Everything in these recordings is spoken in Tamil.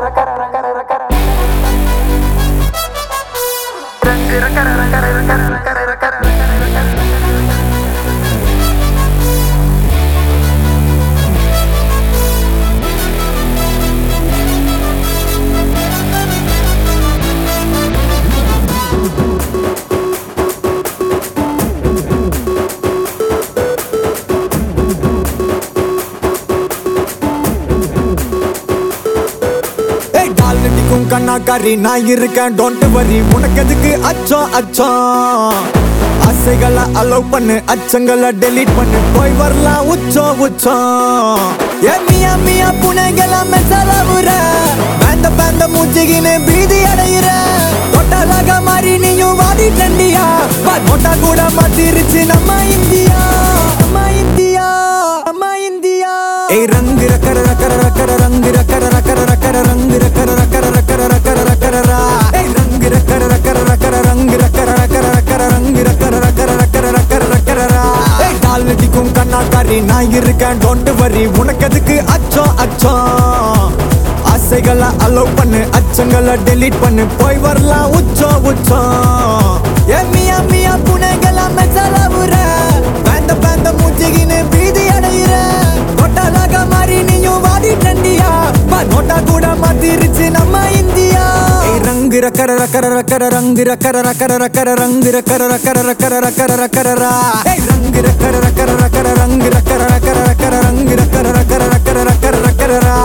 ஏய் டால் நடிக்கும் கண்ணாக்காரி நான் இருக்கேன் டோன்ட் வரி உனக்கு எதுக்கு அச்சம் அச்சம் ஆசைகளை அலோவ் பண்ணு அச்சங்களை டெலீட் பண்ணு போய் வரலாம் உச்சம் உச்சம் ஏ மியா மியா புனைகளாம செலவுற பேந்த பேந்த மூச்சிகின்னு பீதி அடையிற தொட்டலாக மாறி நீயும் வாடி தண்டியா நோட்டா கூட மாத்திருச்சு நம்ம இந்தியா நம்ம இந்தியா நம்ம இந்தியா ஏய் ரங்கு ரக்கர ரக்கர ரக்கர ரங்கு ரக்கர ரக்கர ரக்கர ரங்கு ரக்கர ரக்கர ரக்கர ரக்கர ரக்கர ரா ஏய் ரங்கு ரக்கர ரக்கர ரக்கர ரங்கு ரக்கர ரக்கர ரக்கர ரங்கு ரக்கர ரக்கர ரக்கர ரக்கர ரக்கர ரா ஏய் டால் நடிக்கும் கண்ணாக்காரி நான் இருக்கேன் டோன்ட் வரி உனக்கு எதுக்கு அச்சம் அச்சம் ஆசைகளை அலோவ் பண்ணு அச்சங்களை டெலீட் பண்ணு போய் வரலாம் உச்சம் உச்சம் ஏ மியா மியா புனைகளாம செலவுற பேந்த பேந்த மூச்சிகின்னு பீதி அடையிற நோட்டாலாக மாறி நீயும் வாடி டண்டியா பா நோட்டா கூட மாத்திருச்சு நம்ம இந்தியா ஏய் ரங்கு ரக்கர ரக்கர ரக்கர ரங்கு ரக்கர ரக்கர ரக்கர ரங்கு ரக்கர ரக்கர ரக்கர ரக்கர ரக்கர ரா ஏய் ரங்கு ரக்கர ரக்கர ரக்கர ரங்கு ரக்கர ரக்கர ரக்கர ரங்கு ரக்கர ரக்கர ரக்கர ரக்கர ரக்கர ரா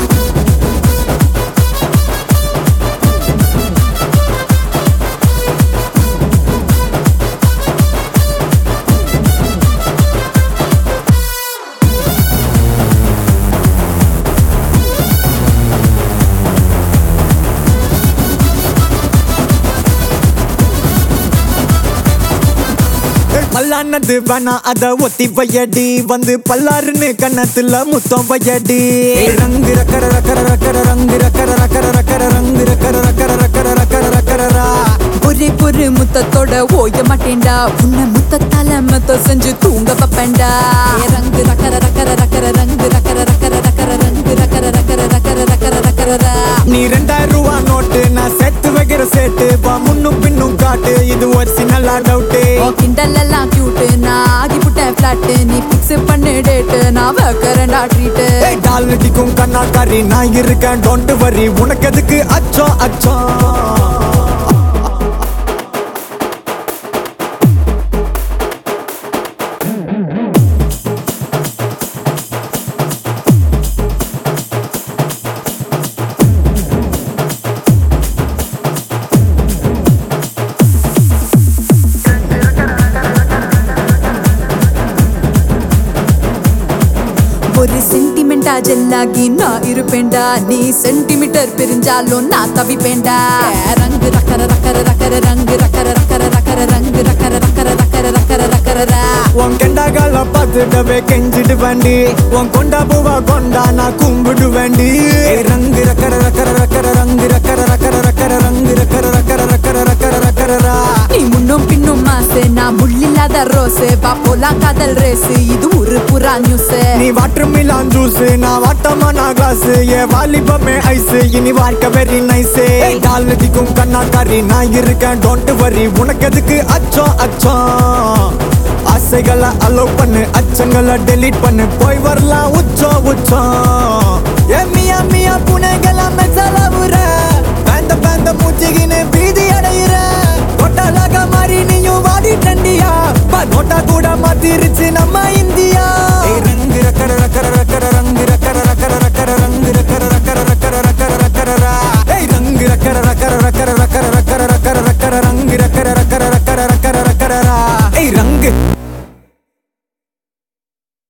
பல்லானது வேணா அத ஒத்தி வையடி வந்து பல்லாருன்னு கண்ணத்துல முத்தம் வையடி ரங்கு ரக்கர ரக்கர ரக்கர ரங்கு ரக்கர ரக்கர ரக்கர ரங்கு ரக்கர ரக்கர ரக்கர ரக்கர ரக்கர ரா ஒரே ஒரு முத்தத்தோட ஓய மாட்டேன்டா உன்னை முத்தத்தால மத்த செஞ்சு தூங்க வைப்பேன்டா ஏ ரங்கு ரக்கர ரக்கர ரக்கர ரங்கு ரக்கர ரக்கர ரக்கர ரங்கு ரக்கர ரக்கர ரக்கர ரக்கர ரக்கர ரா நீ ரெண்டாயிரம் ரூபா நோட்டு நான் சேர்த்து வைக்கிற சேட்டு வா முன்னும் பின்னும் காட்டு இது ஒரு நல்லா டவுட்டு ஓ கிண்டல் எல்லாம் கியூட் நான் ஆகி புட்டேன் ஃபிளாட் நீ பிக்ஸ் பண்ணு டேட் நான் வைக்கிறேன்டா ட்ரீட் ஏய் டால் நடிக்கும் கண்ணாக்காரி நான் இருக்கேன் டோன்ட் வரி உனக்கு எதுக்கு அச்சம் அச்சம் ஒரு சென்டிமெண்டா ஜெல்லாகி நான் இருப்பேன்டா நீ சென்டிமீட்டர் பிரிஞ்சாலும் நான் தவிப்பேன்டா ஏ ரங்கு ரக்கர ரக்கர ரக்கர ரங்கு ரக்கர ரக்கர ரக்கர ரங்கு ரக்கர ரக்கர ரக்கர ரக்கர ரக்கர ரா உன் கெண்டாகால பார்த்துடவே கெஞ்சிட்டு வேண்டி உன் கொண்டா பூவா கொண்டா நான் கும்பிடு வேண்டி ஏய் ரங்கு ரக்கர ரக்கர ரக்கர ரங்கு ரக்கர ரக்கர ரக்கர ரங்கு ரக்கர ரக்கர ரக்கர ரக்கர ரக்கர ரா நீ முன்னும் பின்னும் மாசு நான் முள்ளில்லாத ரோஸ் வா போலாம் காதல் ரேஸ் இது ஒரு புறா நியூஸ் நீ வாட்டர் மிலான் ஜூஸ் நான் வாட்டமா நான் கிளாஸ் ஏ வாலிபமே ஐஸ் இனி வாழ்க்கை வெரி நைஸ் டால் நதிக்கும் கண்ணாக்காரி நான் இருக்கேன் டோன்ட் வரி உனக்கு எதுக்கு அச்சம் அச்சம் ஆசைகளை அலோவ் பண்ணு அச்சங்களை டெலீட் பண்ணு போய் வரலாம் உச்சம் உச்சம் ஏ மியா மியா புனைகளாம செலவுற பேந்த பேந்த மூச்சிகின்னு பீதி அடையிற தொட்டலாக மாறி நீயும் வாடி டண்டியா பா நோட்டா கூட மாத்திருச்சு நம்ம இந்தியா